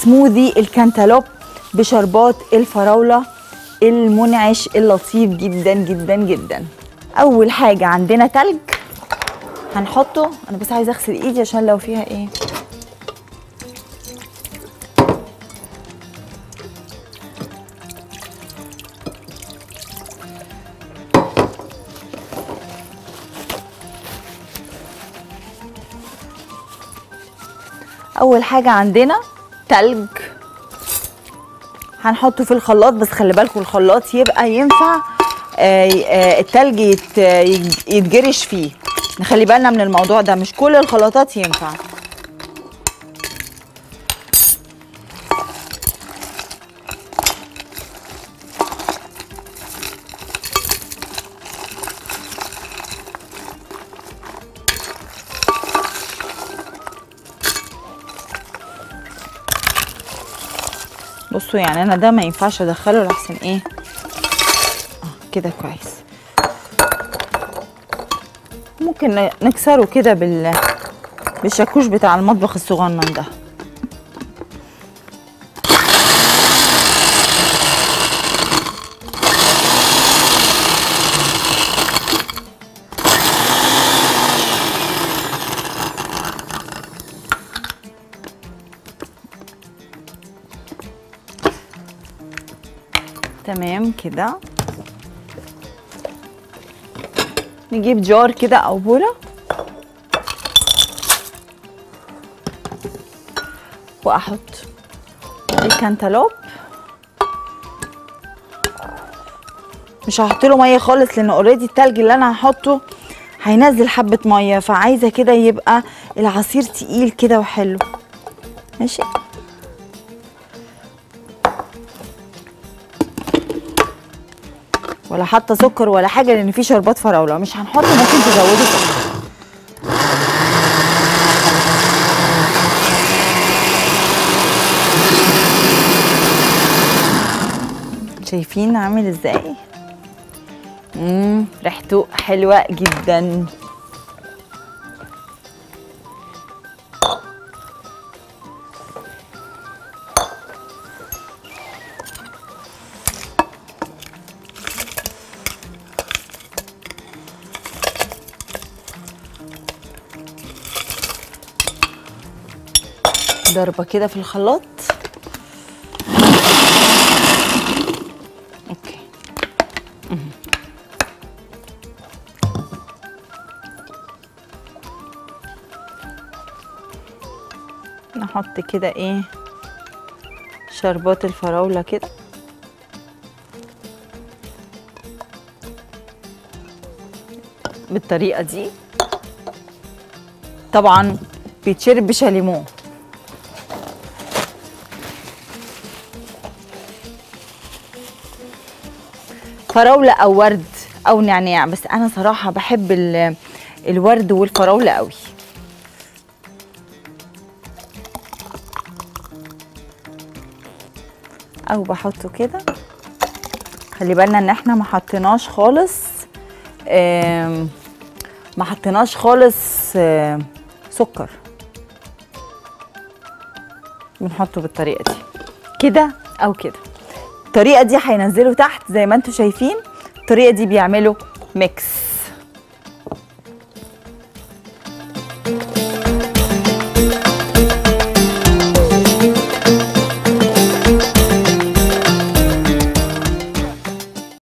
سموذي الكانتالوب بشربات الفراوله المنعش اللطيف جدا جدا جدا اول حاجه عندنا تلج هنحطه انا بس عايزه اغسل ايدي عشان لو فيها ايه اول حاجه عندنا تلج هنحطه في الخلاط بس خلي بالكم الخلاط يبقى ينفع آه، آه، التلج يت- يت- يتجرش فيه نخلي بالنا من الموضوع ده مش كل الخلاطات ينفع بصوا يعني انا ده ما ينفعش ادخله لحسن ايه آه، كده كويس ممكن ن- نكسره كده بال بالشاكوش بتاع المطبخ الصغنن ده تمام كده نجيب جار كده او بوله واحط الكانتالوب مش هحط له ميه خالص لان اوريدي التلج اللي انا هحطه هينزل حبه ميه فعايزه كده يبقى العصير تقيل كده وحلو ماشي ولا حاطه سكر ولا حاجه لان في شربات فراوله مش هنحط ممكن تزودوا سكر شايفين عامل ازاي امم ريحته حلوه جدا ضربه كده في الخلاط اوكي مهم. نحط كده ايه شربات الفراولة كده بالطريقة دي طبعا بيتشرب بشاليمو فراولة أو ورد أو نعناع بس أنا صراحة بحب ال- الورد والفراولة قوي أو بحطه كده خلي بالنا إن احنا ما حطيناش خالص آم، ما حطيناش خالص آم، سكر بنحطه بالطريقة دي كده أو كده الطريقه دي هينزلوا تحت زي ما انتم شايفين الطريقه دي بيعملوا ميكس